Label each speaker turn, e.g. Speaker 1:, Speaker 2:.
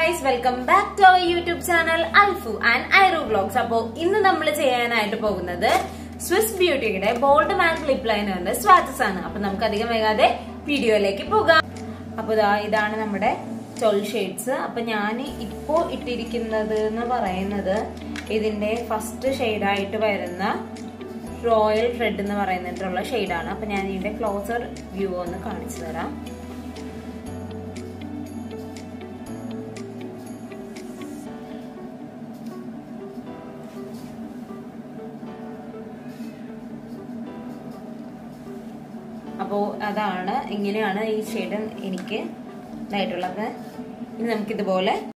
Speaker 1: guys welcome back to our YouTube channel Alfu and Airu vlogs അപ്പോൾ ഇന്ന് നമ്മൾ ചെയ്യാനായിട്ട് പോകുന്നത് സ്വിസ് ബ്യൂട്ടിയുടെ ബോൾഡ് മാറ്റ് ലിപ് ലൈനറിന്റെ സ്വാറ്റസ് ആണ് അപ്പൊ നമുക്ക് അധികം വൈകാതെ വീഡിയോയിലേക്ക് പോകാം അപ്പൊ ഇതാ ഇതാണ് നമ്മുടെ ട്വൽവ് ഷെയ്ഡ്സ് അപ്പൊ ഞാൻ ഇപ്പോ ഇട്ടിരിക്കുന്നത് എന്ന് പറയുന്നത് ഇതിന്റെ ഫസ്റ്റ് ഷെയ്ഡായിട്ട് വരുന്ന റോയൽ റെഡ് എന്ന് പറയുന്നിട്ടുള്ള ഷെയ്ഡാണ് അപ്പൊ ഞാൻ ഇതിന്റെ ക്ലോസർ വ്യൂ ഒന്ന് കാണിച്ചു തരാം അപ്പോൾ അതാണ് ഇങ്ങനെയാണ് ഈ ഷെയ്ഡ് എനിക്ക് ഇതായിട്ടുള്ളത് ഇനി നമുക്കിതുപോലെ